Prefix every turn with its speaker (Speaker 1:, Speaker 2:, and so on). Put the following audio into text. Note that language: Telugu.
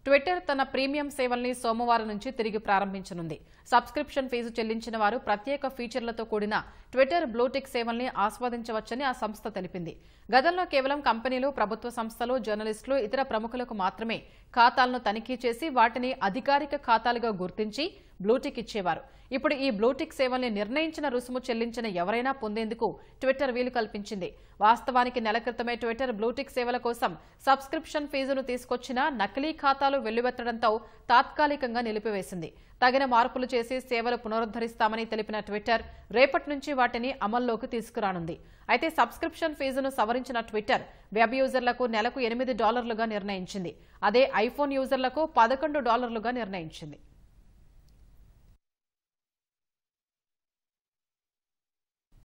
Speaker 1: ట్విట్టర్ తన ప్రీమియం సేవల్ని సోమవారం నుంచి తిరిగి ప్రారంభించనుంది సబ్స్క్రిప్షన్ ఫీజు చెల్లించిన వారు ప్రత్యేక ఫీచర్లతో కూడిన ట్విట్టర్ బ్లూటిక్ సేవల్ని ఆస్వాదించవచ్చని ఆ సంస్థ తెలిపింది గతంలో కేవలం కంపెనీలు ప్రభుత్వ సంస్థలు జర్నలిస్టులు ఇతర ప్రముఖులకు మాత్రమే ఖాతాలను తనిఖీ చేసి వాటిని అధికారిక ఖాతాలుగా గుర్తించి బ్లూటిక్ ఇచ్చేవారు ఇప్పుడు ఈ బ్లూటిక్ సేవల్ని నిర్ణయించిన రుసుము చెల్లించిన ఎవరైనా పొందేందుకు ట్విట్టర్ వీలు కల్పించింది వాస్తవానికి నెల క్రితమే ట్విట్టర్ బ్లూటిక్ సేవల కోసం సబ్స్క్రిప్షన్ ఫీజును తీసుకొచ్చినా నకిలీ ఖాతాలు వెల్లువెత్తడంతో తాత్కాలికంగా నిలిపివేసింది తగిన మార్పులు చేసి సేవలు పునరుద్ధరిస్తామని తెలిపిన ట్విట్టర్ రేపటి నుంచి వాటిని అమల్లోకి తీసుకురానుంది అయితే సబ్స్క్రిప్షన్ ఫీజును సవరించిన ట్విట్టర్ వెబ్ యూజర్లకు నెలకు ఎనిమిది డాలర్లుగా నిర్ణయించింది అదే ఐఫోన్ యూజర్లకు పదకొండు డాలర్లుగా నిర్ణయించింది